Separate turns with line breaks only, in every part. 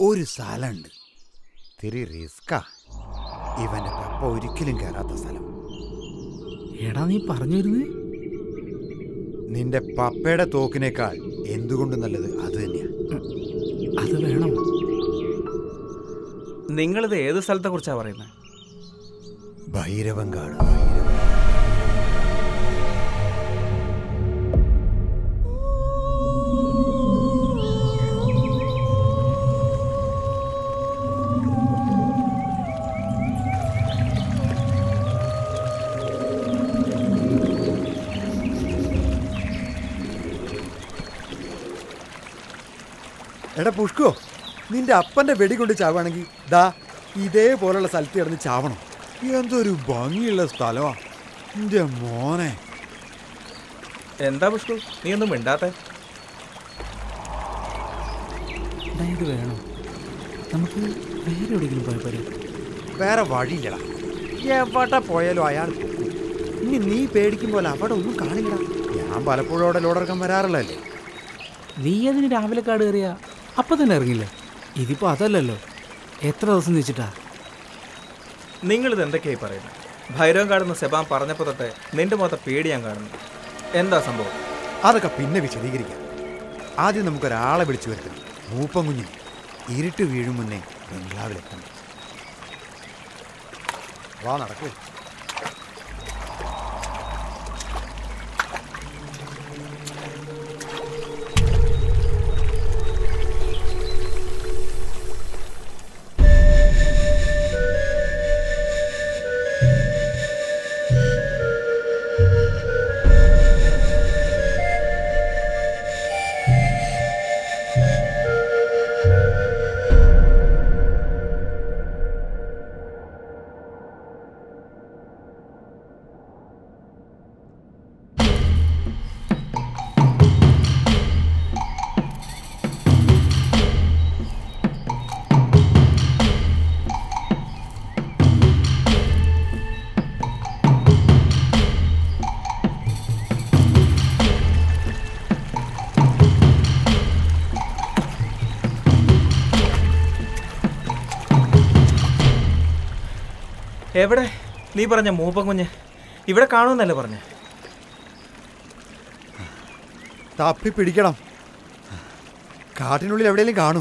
ഒരു സ്ഥലമുണ്ട് തിരി റിസ്കാ ഇവന്റെ പപ്പ ഒരിക്കലും കയറാത്ത സ്ഥലം
എടാ നീ പറഞ്ഞു വരുന്നത്
നിന്റെ പപ്പയുടെ തോക്കിനേക്കാൾ എന്തുകൊണ്ട് നല്ലത് അത് തന്നെയാ
അത് വേണം
നിങ്ങളിത് ഏത് സ്ഥലത്തെ കുറിച്ചാണ് പറയുന്നത്
ഭൈരവങ്കാട് എടാ പുഷ്കോ നിന്റെ അപ്പന്റെ വെടി കൊണ്ട് ചാവുകയാണെങ്കിൽ ദാ ഇതേപോലുള്ള സ്ഥലത്ത് കിടന്ന് ചാവണം എന്തൊരു ഭംഗിയുള്ള സ്ഥലമാ എന്റെ മോനെ
എന്താ പുഷ്കു നീ ഒന്നും മിണ്ടാത്തെ
എടാ ഇത് വേണം നമുക്ക് വേറെ എവിടെയെങ്കിലും പോയ പോരെ
വേറെ വഴിയില്ലടാ എവിടെ പോയാലും അയാൾ പൊക്കും. ഇനി നീ പേടിക്കും പോലെ അവിടെ ഒന്നും കാണില്ലടാ ഞാൻ പലപ്പോഴും അവിടെ ലോഡർക്കം വരാറുള്ളല്ലേ
നീ അതിന് രാവിലെ കാട് കയറിയ അപ്പൊ തന്നെ ഇറങ്ങില്ലേ ഇതിപ്പോ അതല്ലല്ലോ എത്ര ദിവസം വെച്ചിട്ടാ
നിങ്ങളിത് എന്തൊക്കെയായി പറയുന്നത് ഭൈരവം കാണുന്ന സെബാൻ പറഞ്ഞപ്പോൾ തൊട്ടേ നിന്റെ മൊത്തം പേടി ഞാൻ കാണുന്നു എന്താ സംഭവം
അതൊക്കെ പിന്നെ വിശദീകരിക്കാം ആദ്യം നമുക്കൊരാളെ വിളിച്ചു വരുത്തണം മൂപ്പം കുഞ്ഞിന് ഇരുട്ട് വീഴും മുന്നേ ബംഗ്ലാവിലെത്തണം വാ നടക്കേ
എവിടെ നീ പറഞ്ഞ മൂപ്പൻ കുഞ്ഞ് ഇവിടെ കാണുമെന്നല്ലേ പറഞ്ഞേ
തപ്പി പിടിക്കണം കാട്ടിനുള്ളിൽ എവിടെയെങ്കിലും കാണും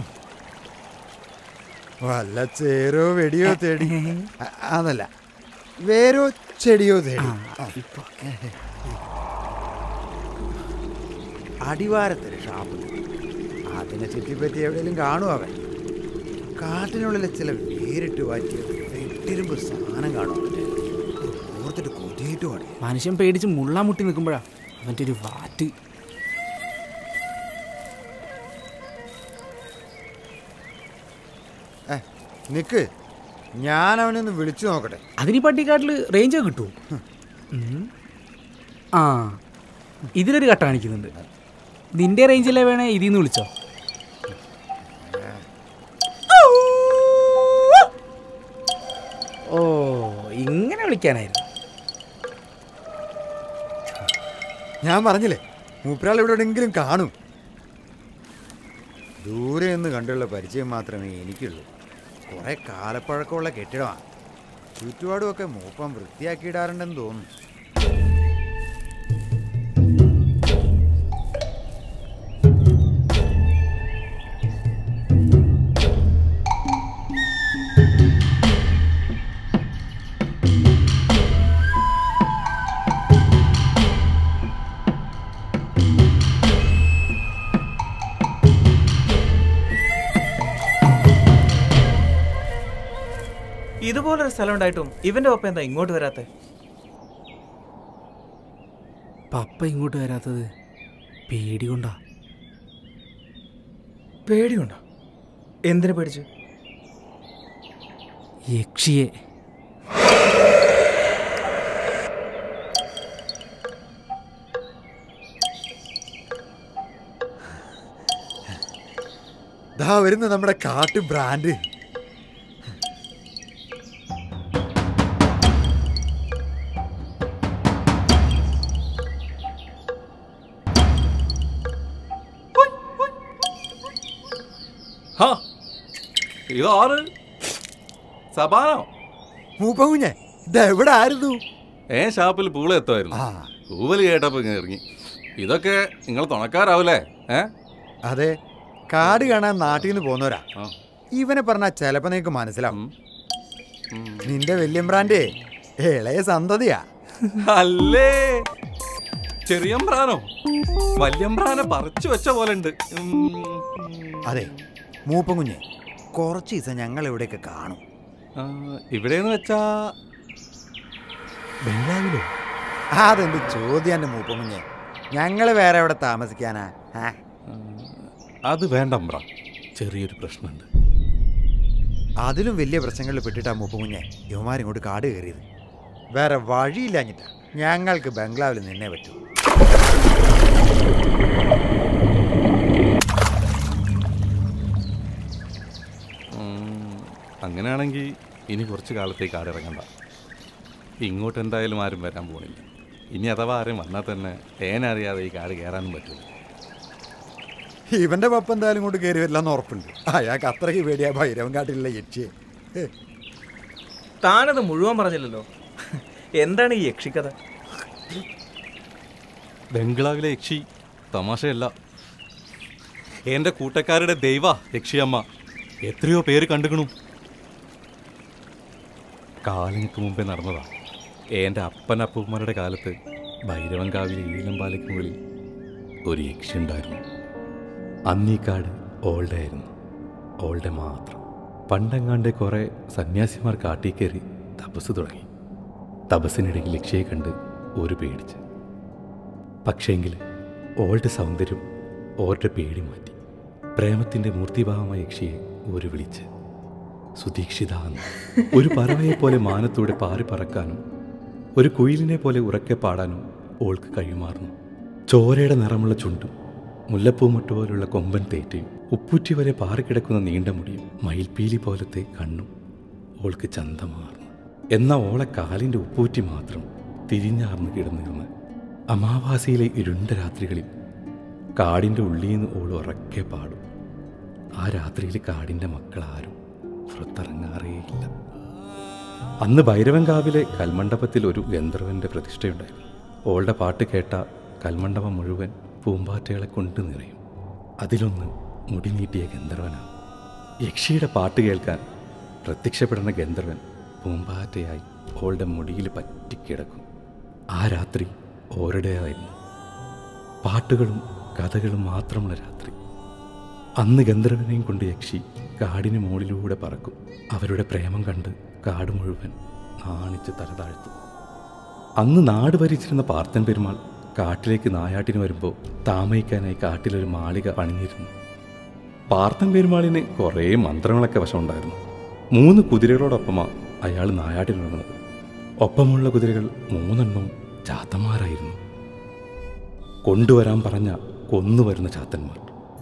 വല്ല ചേരോ വെടിയോ തേടി അ- അതല്ല വേരോ ചെടിയോ തേടി ആ. അടിവാരത്തൊരു ഷാപ്പ് അതിനെ ചുറ്റിപ്പറ്റി എവിടെയെങ്കിലും കാണും അവൻ കാട്ടിനുള്ളിലെ ചില വേരിട്ട് വാറ്റിയ വെട്ടിരുമ്പ് സാധനം കാണും അവൻ്റെ ഓർത്തിട്ട് കൊതിയിട്ട് പാടി
മനുഷ്യൻ പേടിച്ച് മുള്ളാമുട്ടി നിൽക്കുമ്പോഴാ അവൻ്റെ ഒരു വാറ്റ്
ഏ നിക്ക് ഞാൻ അവനൊന്ന് വിളിച്ചു നോക്കട്ടെ
അതിന് ഈ പട്ടിക്കാട്ടിൽ റേഞ്ച് കിട്ടുമോ ഉം. ആ ഇതിലൊരു കട്ട കാണിക്കുന്നുണ്ട് നിന്റെ റേഞ്ചിലെ വേണേ ഇതിൽ നിന്ന് വിളിച്ചോ ഓ ഇങ്ങനെ വിളിക്കാനായിരുന്നു
ഞാൻ പറഞ്ഞില്ലേ മൂപ്പരാൾ ഇവിടെ എവിടെയെങ്കിലും കാണും ദൂരെ നിന്ന് കണ്ടുള്ള പരിചയം മാത്രമേ എനിക്കുള്ളൂ കുറെ കാലപ്പഴക്കമുള്ള കെട്ടിടമാണ് ചുറ്റുപാടുമൊക്കെ മൂപ്പം വൃത്തിയാക്കിയിടാറുണ്ടെന്ന് തോന്നുന്നു
ഇതുപോലൊരു സ്ഥലം ഉണ്ടായിട്ടും ഇവന്റെ ഒപ്പം എന്താ ഇങ്ങോട്ട് വരാത്തെ
പപ്പ ഇങ്ങോട്ട് വരാത്തത് പേടി കൊണ്ടാ
പേടിയുണ്ടോ എന്തിനു പേടിച്ചു
യക്ഷിയെ
ദാ വരുന്ന നമ്മുടെ കാട്ടു ബ്രാൻഡ്
ഹാ
ഇതാറ് സബാനോ
മൂപ്പകുഞ്ഞെ ഇത് എവിടെ ആയിരുന്നു
ഏ ഷാപ്പിൽ പൂള എത്തുമായിരുന്നു
ആ
പൂവല് കേട്ടപ്പോ ഇങ്ങനെ ഇറങ്ങി ഇതൊക്കെ നിങ്ങൾ തുണക്കാരാവൂലേ ഏ
അതെ കാട് കാണാൻ നാട്ടിൽ നിന്ന് പോന്നവരാ
ആ.
ഇവനെ പറഞ്ഞാൽ ചിലപ്പോ നിനക്ക് മനസ്സിലാവും
ഉം. ഉം.
നിന്റെ വല്യമ്പ്രാന്റെ ഇളയ സന്തതിയാ
അല്ലേ ചെറിയമ്പ്രാനോ വല്യമ്പ്രാനെ പറിച്ചു വെച്ച പോലെ ഉണ്ട്
അതെ മൂപ്പൻ കുഞ്ഞെ കുറച്ച് ദിവസം ഞങ്ങൾ ഇവിടെയൊക്കെ കാണും
ഇവിടെന്ന് വെച്ചാ
ബംഗ്ലാവിലോ അതെന്ത് ചോദ്യം എൻ്റെ മൂപ്പൻ കുഞ്ഞെ ഞങ്ങൾ വേറെ എവിടെ താമസിക്കാനാ ആ
ആ, അത് വേണ്ടമ്പ്ര ചെറിയൊരു പ്രശ്നമുണ്ട്
അതിലും വലിയ പ്രശ്നങ്ങളിൽ പെട്ടിട്ടാ മൂപ്പൻ കുഞ്ഞെ യുവമാരിങ്ങോട്ട് കാട് കയറിയത് വേറെ വഴിയില്ലാഞ്ഞിട്ടാ ഞങ്ങൾക്ക് ബംഗ്ലാവിൽ നിന്നേ പറ്റൂ
ഉം, അങ്ങനെയാണെങ്കിൽ ഇനി കുറച്ച് കാലത്തേക്ക് ആടെ ഇറങ്ങണ്ട ഇങ്ങോട്ട് എന്തായാലും ആരും വരാൻ പോണില്ല ഇനി അഥവാ ആരും വന്നാൽ തന്നെ ഏനറിയാതെ ഈ കാട് കയറാനും പറ്റില്ല
ഇവന്റെ പപ്പ എന്തായാലും ഇങ്ങോട്ട് കയറി വരില്ലെന്ന് ഉറപ്പുണ്ട് അയാൾക്ക് അത്രയ്ക്ക് പേടിയാ ഭൈരവൻ കാട്ടിലുള്ള യക്ഷിയെ ഏ,
താനത് മുഴുവൻ പറഞ്ഞില്ലല്ലോ എന്താണ് ഈ യക്ഷിക്കഥ
ബംഗ്ലാവിലെ യക്ഷി തമാശയല്ല എൻ്റെ കൂട്ടക്കാരുടെ ദൈവ യക്ഷിയമ്മ എത്രയോ പേര് കണ്ടുകണു കാലങ്ങൾക്ക് മുമ്പേ നടന്നതാ എൻ്റെ അപ്പൻ അപ്പൂമ്മരുടെ കാലത്ത് ഭൈരവൻകാവിലെ ഈലമ്പാലയ്ക്ക് മുകളിൽ ഒരു യക്ഷി ഉണ്ടായിരുന്നു അന്നീ കാട് ഓൾഡെ ആയിരുന്നു ഓൾഡെ മാത്രം പണ്ടെങ്ങാണ്ട് കുറേ സന്യാസിമാർ കാട്ടിൽ കയറി തപസ് തുടങ്ങി തപസ്സിനിടയിൽ യക്ഷിയെ കണ്ട് ഒരു പേടിച്ച് പക്ഷേങ്കിൽ ഓളുടെ സൗന്ദര്യം ഓരുടെ പേടി മാറ്റി പ്രേമത്തിൻ്റെ മൂർത്തിഭാവമായ യക്ഷിയെ ഒരു വിളിച്ച് സുദീക്ഷിത എന്ന് ഒരു പറവയെ പോലെ മാനത്തൂടെ പാറി പറക്കാനും ഒരു കുയിലിനെ പോലെ ഉറക്കെ പാടാനും ഓൾക്ക് കഴിയുമാറുന്നു ചോരയുടെ നിറമുള്ള ചുണ്ടും മുല്ലപ്പൂമൊട്ട് പോലുള്ള കൊമ്പൻ തേറ്റയും ഉപ്പൂറ്റി വരെ പാറിക്കിടക്കുന്ന നീണ്ട മുടിയും മയിൽപ്പീലി പോലത്തെ കണ്ണും ഓൾക്ക് ചന്തമാർന്നു എന്നാൽ ഓളെ കാലിൻ്റെ ഉപ്പൂറ്റി മാത്രം തിരിഞ്ഞാർന്ന് കിടന്നിരുന്ന് അമാവാസിയിലെ ഇരുണ്ട രാത്രികളിൽ കാടിൻ്റെ ഉള്ളിൽ നിന്ന് ഓൾ ഉറക്കെ പാടും ആ രാത്രിയിൽ കാടിൻ്റെ മക്കളാരും പുറത്തിറങ്ങാറേയില്ല അന്ന് ഭൈരവൻകാവിലെ കൽമണ്ഡപത്തിൽ ഒരു ഗന്ധർവന്റെ പ്രതിഷ്ഠയുണ്ടായിരുന്നു ഓളുടെ പാട്ട് കേട്ട കൽമണ്ഡപം മുഴുവൻ പൂമ്പാറ്റകളെ കൊണ്ട് നിറയും അതിലൊന്ന് മുടി നീട്ടിയ ഗന്ധർവനാണ് യക്ഷിയുടെ പാട്ട് കേൾക്കാൻ പ്രത്യക്ഷപ്പെടുന്ന ഗന്ധർവൻ പൂമ്പാറ്റയായി ഓളുടെ മുടിയിൽ പറ്റിക്കിടക്കും ആ രാത്രി ഓരുടേതായിരുന്നു പാട്ടുകളും കഥകളും മാത്രമുള്ള രാത്രി അന്ന് ഗന്ധർവനെയും കൊണ്ട് യക്ഷി കാടിന് മുകളിലൂടെ പറക്കും അവരുടെ പ്രേമം കണ്ട് കാട് മുഴുവൻ നാണിച്ച് തല താഴ്ത്തും അന്ന് നാട് ഭരിച്ചിരുന്ന പാർത്തൻ പെരുമാൾ കാട്ടിലേക്ക് നായാട്ടിന് വരുമ്പോൾ താമയിക്കാനായി കാട്ടിലൊരു മാളിക പണിഞ്ഞിരുന്നു പാർത്തൻ പെരുമാളിന് കുറേ മന്ത്രങ്ങളൊക്കെ വശമുണ്ടായിരുന്നു മൂന്ന് കുതിരകളോടൊപ്പമാണ് അയാൾ നായാട്ടിനിറങ്ങുന്നത് ഒപ്പമുള്ള കുതിരകൾ മൂന്നെണ്ണവും ചാത്തന്മാരായിരുന്നു കൊണ്ടുവരാൻ പറഞ്ഞ കൊന്നുവരുന്ന ചാത്തന്മാർ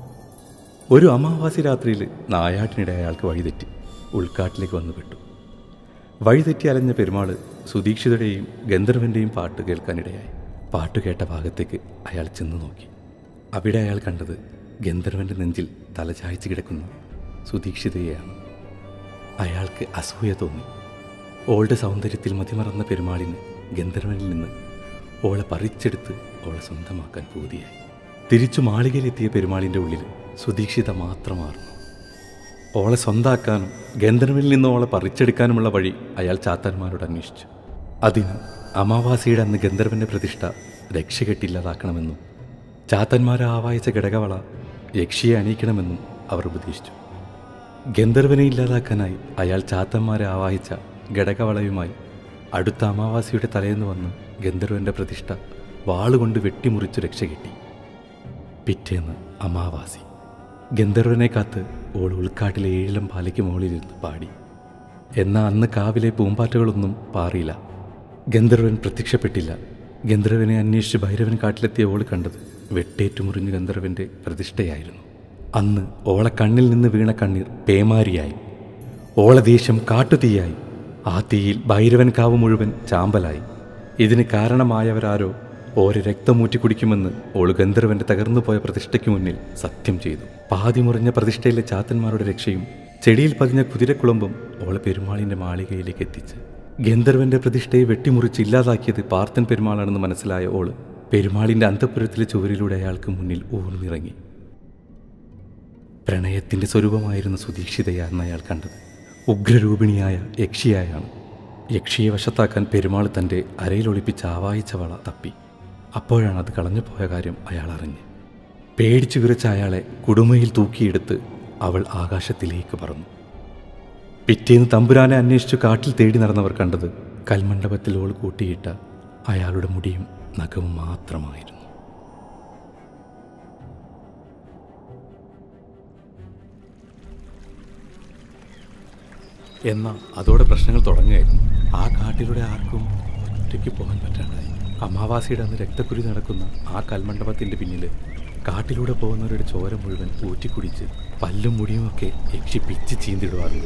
ഒരു അമാവാസി രാത്രിയിൽ നായാട്ടിനിടെ അയാൾക്ക് വഴിതെറ്റി ഉൾക്കാട്ടിലേക്ക് വന്നു പെട്ടു വഴിതെറ്റി അലഞ്ഞ പെരുമാള് സുദീക്ഷിതയുടെയും ഗന്ധർവൻ്റെയും പാട്ട് കേൾക്കാനിടയായി പാട്ട് കേട്ട ഭാഗത്തേക്ക് അയാൾ ചെന്ന് നോക്കി അവിടെ അയാൾ കണ്ടത് ഗന്ധർവൻ്റെ നെഞ്ചിൽ തലചായ്ച്ച് കിടക്കുന്ന സുദീക്ഷിതയെയാണ് അയാൾക്ക് അസൂയ തോന്നി ഓളുടെ സൗന്ദര്യത്തിൽ മതിമറന്ന പെരുമാളിന് ഗന്ധർവനിൽ നിന്ന് ഓളെ പറിച്ചെടുത്ത് ഓളെ സ്വന്തമാക്കാൻ പൂതിയായി തിരിച്ചു മാളികയിലെത്തിയ പെരുമാളിൻ്റെ ഉള്ളിൽ സുദീക്ഷിത മാത്രമാർന്നു ഓളെ സ്വന്താക്കാനും ഗന്ധർവിൽ നിന്ന് ഓളെ പറിച്ചെടുക്കാനുമുള്ള വഴി അയാൾ ചാത്തന്മാരോട് അന്വേഷിച്ചു അതിന് അമാവാസിയുടെ അന്ന് ഗന്ധർവന്റെ പ്രതിഷ്ഠ രക്ഷകെട്ടില്ലാതാക്കണമെന്നും ചാത്തന്മാരെ ആവാഹിച്ച ഘടകവള യക്ഷിയെ അണിയിക്കണമെന്നും അവർ ഉപദേശിച്ചു ഗന്ധർവനെ ഇല്ലാതാക്കാനായി അയാൾ ചാത്തന്മാരെ ആവാഹിച്ച ഘടകവളയുമായി അടുത്ത അമാവാസിയുടെ തലേന്ന് വന്ന് ഗന്ധർവന്റെ പ്രതിഷ്ഠ വാളുകൊണ്ട് വെട്ടിമുറിച്ചു രക്ഷകെട്ടി പിറ്റേന്ന് അമാവാസി ഗന്ധർവനെ കാത്ത് ഓൾ ഉൾക്കാട്ടിലെ ഏഴിലം പാലയ്ക്ക് മുകളിലിരുന്ന് പാടി എന്നാൽ അന്ന് കാവിലെ പൂമ്പാറ്റകളൊന്നും പാറിയില്ല ഗന്ധർവൻ പ്രത്യക്ഷപ്പെട്ടില്ല ഗന്ധർവനെ അന്വേഷിച്ച് ഭൈരവൻ കാട്ടിലെത്തിയ ഓൾ കണ്ടത് വെട്ടേറ്റുമുറിഞ്ഞ ഗന്ധർവന്റെ പ്രതിഷ്ഠയായിരുന്നു അന്ന് ഓളെ കണ്ണിൽ നിന്ന് വീണ കണ്ണീർ പേമാരിയായി ഓളദേശം കാട്ടുതീയായി ആ തീയിൽ ഭൈരവൻ കാവ് മുഴുവൻ ചാമ്പലായി ഇതിന് കാരണമായവരാരോ ഓരോ രക്തമൂറ്റി കുടിക്കുമെന്ന് ഓള് ഗന്ധർവന്റെ തകർന്നുപോയ പ്രതിഷ്ഠയ്ക്ക് മുന്നിൽ സത്യം ചെയ്തു പാതി മുറിഞ്ഞ പ്രതിഷ്ഠയിലെ ചാത്തന്മാരുടെ രക്ഷയും ചെടിയിൽ പതിഞ്ഞ കുതിരക്കുളമ്പും ഓളെ പെരുമാളിൻ്റെ മാളികയിലേക്ക് എത്തിച്ച് ഗന്ധർവന്റെ പ്രതിഷ്ഠയെ വെട്ടിമുറിച്ച് ഇല്ലാതാക്കിയത് പാർത്തൻ പെരുമാളാണെന്ന് മനസ്സിലായ ഓള് പെരുമാളിൻ്റെ അന്തപുരത്തിലെ ചുവരിലൂടെ അയാൾക്ക് മുന്നിൽ ഊർന്നിറങ്ങി പ്രണയത്തിൻ്റെ സ്വരൂപമായിരുന്ന സുദീക്ഷിതയാണ് അയാൾ കണ്ടത് ഉഗ്രരൂപിണിയായ യക്ഷിയായാണ് യക്ഷിയെ വശത്താക്കാൻ പെരുമാൾ തൻ്റെ അരയിലൊളിപ്പിച്ച ആവായിച്ച വള തപ്പി അപ്പോഴാണ് അത് കളഞ്ഞു പോയ കാര്യം അയാൾ അറിഞ്ഞ് പേടിച്ചു വിറച്ച അയാളെ കുടുമയിൽ തൂക്കിയെടുത്ത് അവൾ ആകാശത്തിലേക്ക് പറന്നു പിറ്റേന്ന് തമ്പുരാനെ അന്വേഷിച്ചു കാട്ടിൽ തേടി നടന്നവർ കണ്ടത് കൽമണ്ഡപത്തിൽ ഓൾ കൂട്ടിയിട്ട അയാളുടെ മുടിയും നഖവും മാത്രമായിരുന്നു എന്നാൽ അതോടെ പ്രശ്നങ്ങൾ തുടങ്ങുകയായിരുന്നു ആ കാട്ടിലൂടെ ആർക്കും ഒറ്റയ്ക്ക് പോകാൻ പറ്റാണ്ടായി അമാവാസിയുടെ അന്ന് രക്തക്കുരി നടക്കുന്ന ആ കൽമണ്ഡപത്തിൻ്റെ പിന്നിൽ കാട്ടിലൂടെ പോകുന്നവരുടെ ചോര മുഴുവൻ ഊറ്റിക്കുടിച്ച് പല്ലും മുടിയുമൊക്കെ യക്ഷി പിച്ച് ചീന്തിടുവാറുണ്ട്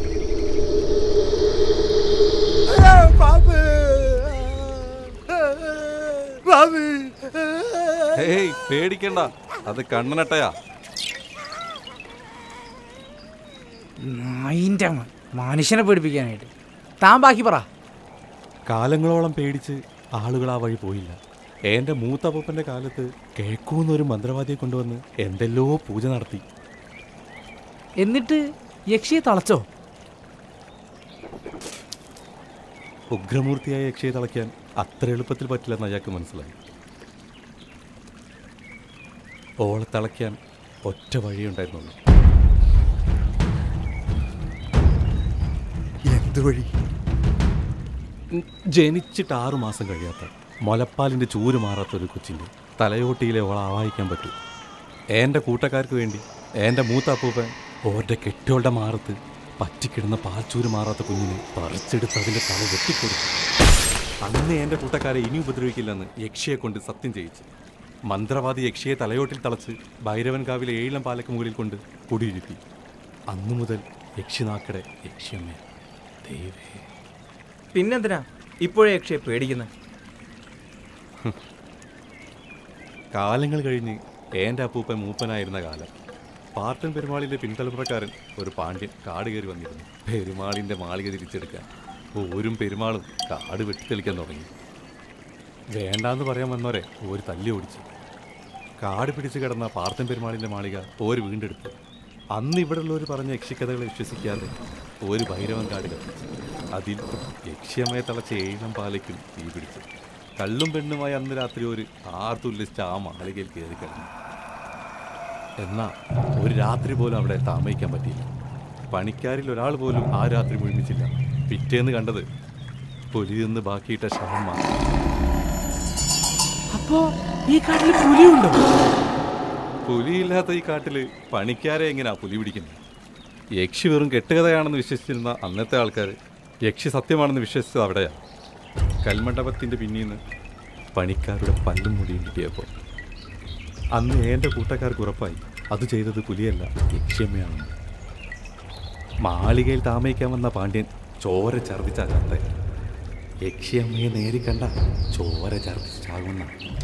ഏയ് പേടിക്കണ്ട അത് കണ്ണനട്ടയാ
നായിൻ്റെ മോൻ. മനുഷ്യനെ പേടിപ്പിക്കാനായിട്ട് താൻ ബാക്കി പറ
കാലങ്ങളോളം പേടിച്ച് ആളുകൾ ആ വഴി പോയില്ല എൻ്റെ മൂത്തപ്പൂപ്പൻ്റെ കാലത്ത് കേക്കൂന്നൊരു മന്ത്രവാദിയെ കൊണ്ടുവന്ന് എന്തെല്ലോ പൂജ നടത്തി
എന്നിട്ട് യക്ഷിയെ തളച്ചോ
ഉഗ്രമൂർത്തിയായ യക്ഷയെ തളയ്ക്കാൻ അത്ര എളുപ്പത്തിൽ പറ്റില്ലെന്ന് അയാൾക്ക് മനസ്സിലായി ഓളെ തളയ്ക്കാൻ ഒറ്റ വഴിയുണ്ടായിരുന്നുള്ളൂ
എന്ത് വഴി
ഉം, ജനിച്ചിട്ട് ആറു മാസം കഴിയാത്ത മുലപ്പാലിൻ്റെ ചൂര് മാറാത്ത ഒരു കൊച്ചിൻ്റെ തലയോട്ടിയിലെ ഓള ആവാഹിക്കാൻ പറ്റൂ എൻ്റെ കൂട്ടക്കാർക്ക് വേണ്ടി എൻ്റെ മൂത്ത അപ്പൂപ്പൻ ഓരുടെ കെട്ടിയോളുടെ മാറത്ത് പറ്റിക്കിടുന്ന പാൽച്ചൂര് മാറാത്ത കുഞ്ഞിനെ പറിച്ചെടുത്ത് അതിൻ്റെ തല വെട്ടിക്കൊടുത്തു അന്ന് എൻ്റെ കൂട്ടക്കാരെ ഇനി ഉപദ്രവിക്കില്ലെന്ന് യക്ഷിയെ കൊണ്ട് സത്യം ചെയ്യിച്ചു മന്ത്രവാദി യക്ഷിയെ തലയോട്ടിൽ തളച്ച് ഭൈരവൻകാവിലെ ഏഴിലം പാലക്ക് മുകളിൽ കൊണ്ട് കുടിയിരുത്തി അന്നു മുതൽ യക്ഷിനാക്കടെ യക്ഷിയമ്മ ദൈവേ
പിന്നെന്തിനാ ഇപ്പോഴേ യക്ഷയെ പേടിക്കുന്നത്
കാലങ്ങൾ കഴിഞ്ഞ് എൻ്റെ അപ്പൂപ്പൻ മൂപ്പനായിരുന്ന കാലം പാർട്ടൻ പെരുമാളിൻ്റെ പിൻതലമുറക്കാരൻ ഒരു പാണ്ഡ്യൻ കാട് കയറി വന്നിരുന്നു പെരുമാളിൻ്റെ മാളിക തിരിച്ചെടുക്കാൻ ഓരും പെരുമാളും കാട് വെട്ടിത്തെളിക്കാൻ തുടങ്ങി വേണ്ടാന്ന് പറയാൻ വന്നവരെ ഒരു തല്ലി ഓടിച്ചു കാട് പിടിച്ച് കിടന്ന പാർത്തൻ പെരുമാളിൻ്റെ മാളിക ഓര് വീണ്ടെടുത്തു അന്ന് ഇവിടെയുള്ളവർ പറഞ്ഞ യക്ഷിക്കഥകളെ വിശ്വസിക്കാതെ ഒരു ഭൈരവൻ കാട് കത്തിച്ചു അതിൽ യക്ഷിയമ്മയെ തളച്ച ഏഴം പാലയ്ക്കും തീ പിടിച്ചു കള്ളും പെണ്ണുമായി അന്ന് രാത്രി ഒരു ആർത്തുല്ലിച്ച ആ മാളികയിൽ കയറി കിടന്നു എന്നാൽ ഒരു രാത്രി പോലും അവിടെ താമസിക്കാൻ പറ്റിയില്ല പണിക്കാരിൽ ഒരാൾ പോലും ആ രാത്രി മുഴുമിച്ചില്ല പിറ്റേന്ന് കണ്ടത് പുലി നിന്ന് ബാക്കിയിട്ട ശവം മാത്രം
അപ്പോ ഈ കാട്ടിൽ പുലിയുണ്ടോ
പുലിയില്ലാത്ത ഈ കാട്ടിൽ പണിക്കാരെ എങ്ങനെയാ പുലി പിടിക്കുന്നത് യക്ഷി വെറും കെട്ടുകഥയാണെന്ന് വിശ്വസിച്ചിരുന്ന അന്നത്തെ ആൾക്കാർ യക്ഷി സത്യമാണെന്ന് വിശ്വസിച്ചത് അവിടെയാണ് കൽമണ്ഡപത്തിൻ്റെ പിന്നീന്ന് പണിക്കാരുടെ പല്ലും മുടിയും കിട്ടിയപ്പോൾ അന്ന് എൻ്റെ കൂട്ടക്കാർക്ക് ഉറപ്പായി അത് ചെയ്തത് പുലിയല്ല യക്ഷിയമ്മയാണെന്ന് മാളികയിൽ താമസിക്കാൻ വന്ന പാണ്ഡ്യൻ ചോര ഛർദിച്ച ചത്ത യക്ഷിയമ്മയെ നേരി കണ്ട ചോര ഛർദിച്ച് ചാകുന്ന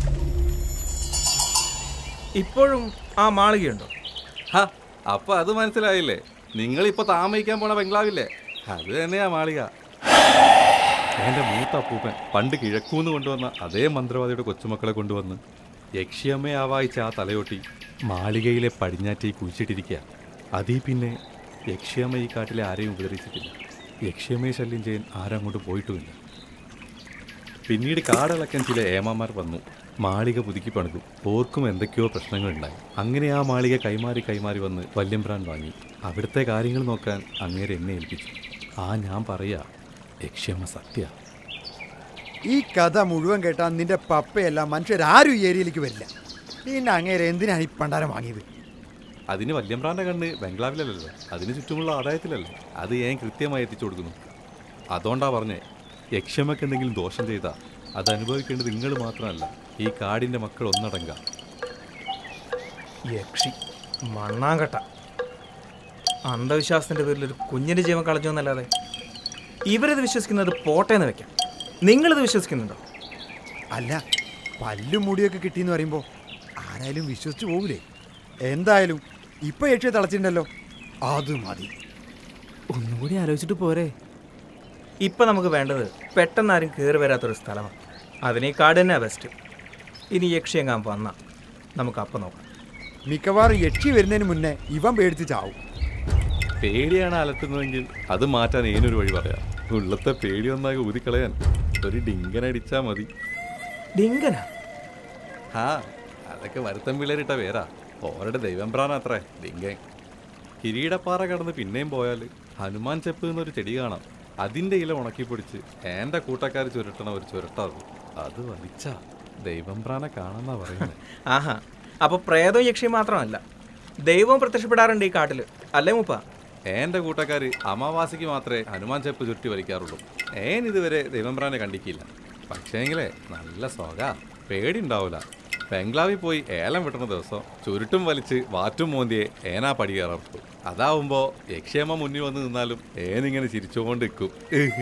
ഇപ്പോഴും ആ മാളികയുണ്ടോ
ഹാ അപ്പൊ അത് മനസ്സിലായില്ലേ നിങ്ങളിപ്പോ താമസിക്കാൻ പോണ ബംഗ്ലാവില്ലേ അത് തന്നെയാ മാളിക എന്റെ മൂത്ത അപ്പൂപ്പൻ പണ്ട് കിഴക്കൂന്ന് കൊണ്ടുവന്ന അതേ മന്ത്രവാദിയുടെ കൊച്ചുമക്കളെ കൊണ്ടുവന്ന് യക്ഷിയമ്മയെ ആവാഹിച്ച ആ തലയോട്ടി മാളികയിലെ പടിഞ്ഞാറ്റി കുഴിച്ചിട്ടിരിക്കുക അതീ പിന്നെ യക്ഷിയമ്മ ഈ കാട്ടിലെ ആരെയും ഉപദ്രവിച്ചിട്ടില്ല യക്ഷിയമ്മയെ ശല്യം ചെയ്യാൻ ആരും അങ്ങോട്ട് പോയിട്ടുമില്ല പിന്നീട് കാടിളക്കാൻ ചില ഏമാമാർ വന്നു മാളിക പുതുക്കി പണിതു ഓർക്കും എന്തൊക്കെയോ പ്രശ്നങ്ങളുണ്ടായി അങ്ങനെ ആ മാളിക കൈമാറി കൈമാറി വന്ന് വല്യംപ്രാൻ വാങ്ങി അവിടുത്തെ കാര്യങ്ങൾ നോക്കാൻ അങ്ങേരെ എന്നെ ഏൽപ്പിച്ചു ആ ഞാൻ പറയാ യക്ഷ്യമ്മ സത്യ
ഈ കഥ മുഴുവൻ കേട്ടാൽ നിന്റെ പപ്പയല്ല മനുഷ്യരാരും ഈ ഏരിയയിലേക്ക് വരില്ല പിന്നെ അങ്ങേരെ എന്തിനാണ് ഈ പണ്ടാരം വാങ്ങിയത്
അതിന് വല്യംപ്രാൻ്റെ കണ്ണ് ബംഗ്ലാവിലല്ലല്ലോ അതിന് ചുറ്റുമുള്ള ആദായത്തിലല്ലേ അത് ഞാൻ കൃത്യമായി എത്തിച്ചു കൊടുക്കുന്നു അതുകൊണ്ടാ പറഞ്ഞേ യക്ഷമ്മക്ക് എന്തെങ്കിലും ദോഷം ചെയ്താൽ അത് അനുഭവിക്കേണ്ടത് നിങ്ങൾ മാത്രമല്ല ഈ കാടിൻ്റെ മക്കൾ ഒന്നടങ്ക
യക്ഷി മണ്ണാങ്കട്ട അന്ധവിശ്വാസത്തിന്റെ പേരിൽ ഒരു കുഞ്ഞിന്റെ ജീവൻ കളഞ്ഞു എന്നല്ലാതെ ഇവരിത് വിശ്വസിക്കുന്നത് പോട്ടെ എന്ന് വെക്കാം നിങ്ങളിത് വിശ്വസിക്കുന്നുണ്ടോ
അല്ല പല്ലും മുടിയൊക്കെ കിട്ടിയെന്ന് പറയുമ്പോൾ ആരായാലും വിശ്വസിച്ച് പോകൂലേ എന്തായാലും ഇപ്പൊ യക്ഷിയെ തളച്ചിട്ടുണ്ടല്ലോ അത് മതി
ഒന്നുകൂടി ആലോചിച്ചിട്ട് പോരെ
ഇപ്പം നമുക്ക് വേണ്ടത് പെട്ടെന്ന് ആരും കയറി വരാത്തൊരു സ്ഥലമാണ് അതിന് ഈ കാട് തന്നെ ബെസ്റ്റ് ഇനി യക്ഷിയെങ്ങാൻ വന്ന നമുക്ക് അപ്പം നോക്കാം
മിക്കവാറും യക്ഷി വരുന്നതിന് മുന്നേ ഇവൻ പേടിച്ച് ചാവും
പേടിയാണ് അലട്ടുന്നതെങ്കിൽ അത് മാറ്റാൻ ഏനൊരു വഴി പറയാം ഉള്ളത്തെ പേടി ഒന്നാകെ ഊതിക്കളയാൻ ഒരു ഡിങ്കനടിച്ചാ മതി
ഡിങ്കന
ആ അതൊക്കെ വരുത്തൻ പിള്ളേരിട്ട പേരാ ഓരുടെ ദൈവം പ്രാണത്രേ ഡിങ്കൻ കിരീടപ്പാറ കടന്ന് പിന്നെയും പോയാൽ ഹനുമാൻ ചെപ്പ് എന്നൊരു ചെടി കാണാം അതിൻ്റെ ഇല ഉണക്കി പിടിച്ച് എൻ്റെ കൂട്ടക്കാർ ചുരുട്ടണ ഒരു ചുരുട്ടത് അത് വലിച്ചാ ദൈവം പ്രാണ കാണാന്നാ പറയുന്നത്
ആഹാ അപ്പോൾ പ്രേതവും യക്ഷിയും മാത്രമല്ല ദൈവവും പ്രത്യക്ഷപ്പെടാറുണ്ട് ഈ കാട്ടിൽ അല്ലേ മുപ്പ
എൻ്റെ കൂട്ടക്കാർ അമാവാസിക്ക് മാത്രമേ ഹനുമാൻ ചെപ്പ് ചുരുട്ടി വലിക്കാറുള്ളൂ ഏൻ ഇതുവരെ ദൈവം പ്രാനെ കണ്ടിക്കില്ല പക്ഷേങ്കിലേ നല്ല സ്വക പേടി ഉണ്ടാവില്ല ബംഗ്ലാവിൽ പോയി ഏലം വിട്ടുന്ന ദിവസം ചുരുട്ടും വലിച്ച് വാറ്റും മോന്തിയെ ഏനാ പടി കയറർത്തു അതാവുമ്പോ യക്ഷേമ മുന്നിൽ വന്ന് നിന്നാലും ഏനിങ്ങനെ ചിരിച്ചുകൊണ്ട് നിൽക്കും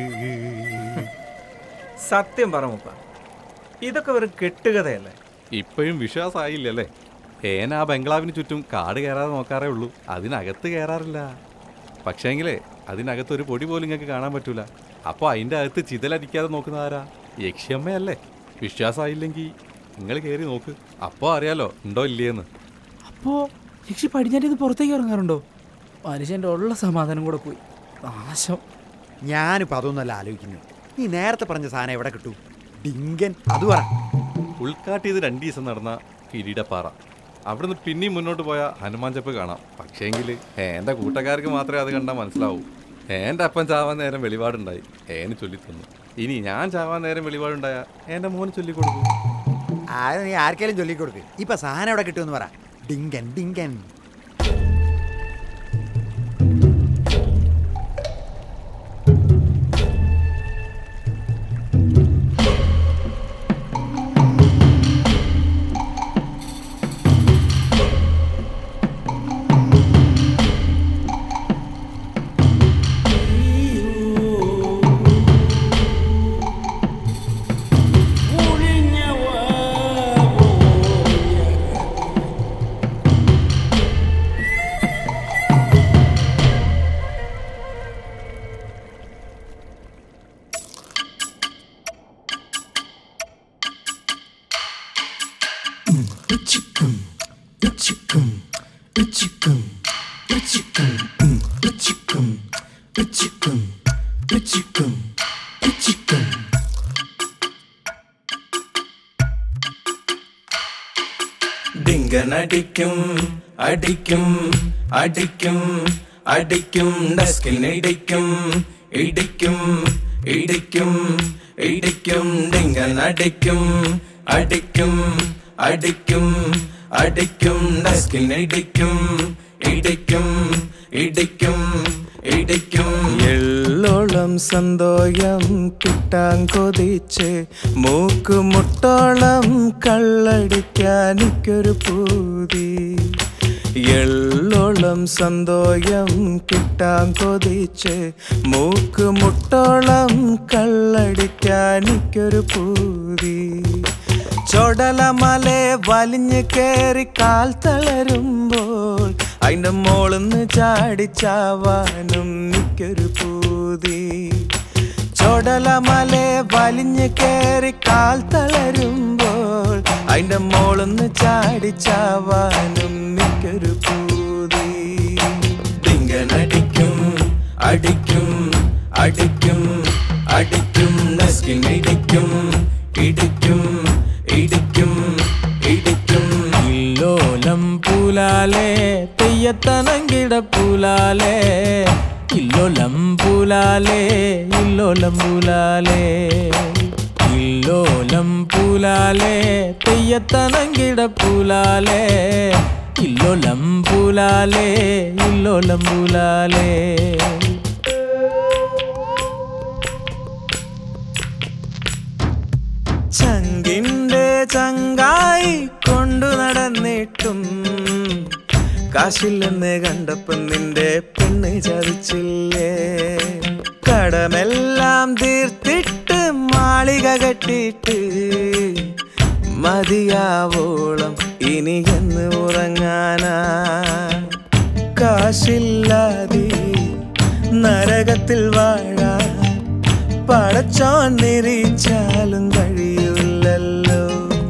സത്യം പറ മുപ്പ ഇതൊക്കെ ഒരു കെട്ടുകഥയല്ലേ
ഇപ്പോഴും വിശ്വാസമായില്ലല്ലേ ഏന ആ ബംഗ്ലാവിന് ചുറ്റും കാട് കയറാതെ നോക്കാറേ ഉള്ളൂ അതിനകത്ത് കയറാറില്ല പക്ഷേങ്കിലേ അതിനകത്ത് ഒരു പൊടി പോലും നിങ്ങൾക്ക് കാണാൻ പറ്റൂല അപ്പോൾ അതിൻ്റെ അകത്ത് ചിതലടിക്കാതെ നോക്കുന്ന ആരാ യക്ഷിയമ്മയല്ലേ വിശ്വാസമായില്ലെങ്കിൽ നിങ്ങൾ കയറി നോക്ക് അപ്പോൾ അറിയാലോ ഉണ്ടോ ഇല്ലേന്ന്
അപ്പോ യക്ഷി പടിഞ്ഞാറ്റേത് പുറത്തേക്ക് ഇറങ്ങാറുണ്ടോ മനുഷ്യൻ്റെ ഉള്ള സമാധാനം കൂടെ പോയി നാശം
ഞാനിപ്പോൾ അതൊന്നുമല്ല ആലോചിക്കുന്നത് നീ നേരത്തെ പറഞ്ഞ സാധനം എവിടെ കിട്ടൂ ഡിങ്കൻ അത് പറ
ഉൾക്കാട്ടിയത് രണ്ട് ദിവസം നടന്ന കിരീടപ്പാറ അവിടുന്ന് പിന്നെയും മുന്നോട്ട് പോയ ഹനുമാൻ ചെപ്പ് കാണാം പക്ഷേങ്കിൽ എൻ്റെ കൂട്ടക്കാർക്ക് മാത്രമേ അത് കണ്ടാൽ മനസ്സിലാവൂ എൻ്റെ അപ്പൻ ചാവാൻ നേരം വെളിപാടുണ്ടായി ഏന് ചൊല്ലിത്തന്നു ഇനി ഞാൻ ചാവാൻ നേരം വെളിപാടുണ്ടായ എൻ്റെ മോന് ചൊല്ലിക്കൊടുക്കും
അത് നീ ആർക്കെങ്കിലും ചൊല്ലിക്കൊടുക്ക് ഇപ്പൊ സാധനം എവിടെ കിട്ടുമെന്ന് പറ ഡിങ്കൻ ഡിങ്കൻ
ഡിങ്കനടിക്കും അടിക്കും അടിക്കും അടിക്കും ഡെസ്കിനിടിക്കും ഇടിക്കും ഇടിക്കും ഇടിക്കും ഡിങ്കനടിക്കും അടിക്കും അടിക്കും അടിക്കും ഡെസ്കിനിടിക്കും ഇടിക്കും ഇടിക്കും ഇടിക്കും എള്ളോളം സന്തോഷം കിട്ടാൻ കൊതിച്ച് മൂക്കുമുട്ടോളം കള്ളടിക്കാനിക്കൊരു പൂതി എള്ളോളം സന്തോഷം കിട്ടാൻ കൊതിച്ച് മൂക്കുമുട്ടോളം കള്ളടിക്കാനിക്കൊരു പൂതി ചൊടലമലെ വലിഞ്ഞ് കേറി കാൽ തളരുമ്പോൾ അതിന്റെ മോളിന്ന് ചാടിച്ചാവാനും നിക്കൊരു പൂതി ചൊടലമലെ വലിഞ്ഞ് കേറി കാൽ തളരുമ്പോൾ അതിന്റെ മോളിന്ന് ചാടിച്ചാവാനും നിക്കൊരു പൂതി ഡിങ്കനടിക്കും അടിക്കും അടിക്കും അടിക്കും ഡസ്കിൻ ഇടിക്കും ഇടിക്കും ഇടിക്കും ഇടിക്കും ഇല്ലോലം പൂലാലേ തെയ്യത്തനം കിടപ്പൂലാലേ ഇല്ലോലം പൂലാലേ ഇല്ലോലം പൂലാലേ ഇല്ലോലം പൂലാലേ തെയ്യത്തനം കിടപ്പൂലാലേ ഇല്ലോലം പൂലാലേ ഇല്ലോലം പൂലാലേ ചങ്കിന്റെ ചങ്കായി കൊണ്ടു നടന്നിട്ടും കാശില്ലെന്ന് കണ്ടപ്പം നിന്റെ പെണ്ണ് ചതിച്ചില്ലേ കടമെല്ലാം തീർത്തിട്ട് മാളിക കെട്ടിട്ട് മതിയാവോളം ഇനി എന്ന് ഉറങ്ങാനാ കാശില്ലാതെ നരകത്തിൽ വാഴാൻ പടച്ചോൻ നിരീച്ചാലും കഴിയില്ലല്ലോ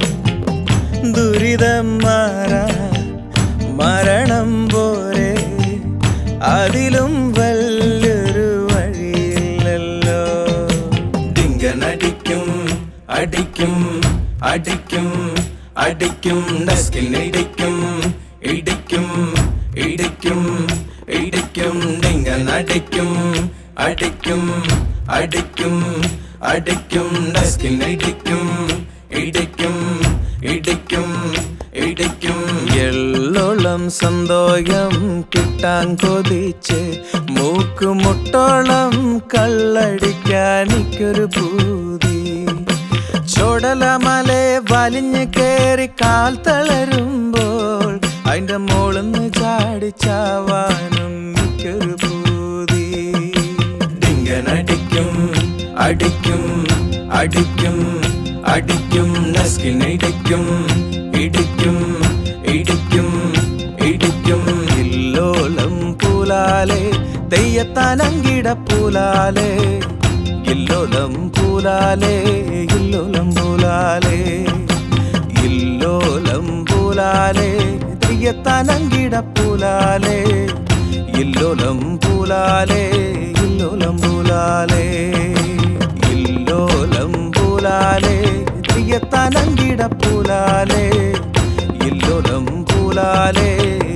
ദുരിതം മാറാൻ മരണം പോരെ അതിലും വലിയൊരു വഴിയില്ലല്ലോ ഡിങ്കനടിക്കും അടിക്കും അടിക്കും അടിക്കും ഡസ്കിൽ ഇടിക്കും ഇടിക്കും ഇടിക്കും ഇടിക്കും ഡിങ്കനടിക്കും അടിക്കും അടിക്കും അടിക്കും ഡസ്കിൽ ഇടിക്കും ഇടിക്കും ഇടിക്കും ഇടിക്കും എള്ളോളം സന്തോഷം കിട്ടാൻ കൊതിച്ച് മൂക്കുമുട്ടോളം കള്ളടിക്കാനിക്കൊരു പൂതി ചുടലമലെ വലിഞ്ഞു കേറി കാൽ തളരുമ്പോൾ അതിന്റെ മോളിന്ന് ചാടിച്ചാവാനും മിക്കൊരു പൂതി ഡിങ്കനടിക്കും അടിക്കും അടിക്കും അടിക്കും നസ്കിനിടിക്കും ഇടിക്കും ഇടിക്കും ഇടിക്കും ഇല്ലോലം പൂലാലെ തെയ്യത്താനങ്കിട പൂലാലെ ഇല്ലോലം പൂലാലെ ഇല്ലോലം പൂലാലെ ഇല്ലോലം പൂലാലെ തെയ്യത്താനങ്കിട പൂലാലെ ഇല്ലോലം പൂലാലെ ഇല്ലോലം പൂലാലെ ഇല്ലോലം പൂലാലെ തെയ്യത്താനങ്കിട പൂലാലെ ഇല്ലോലം പൂലാലെ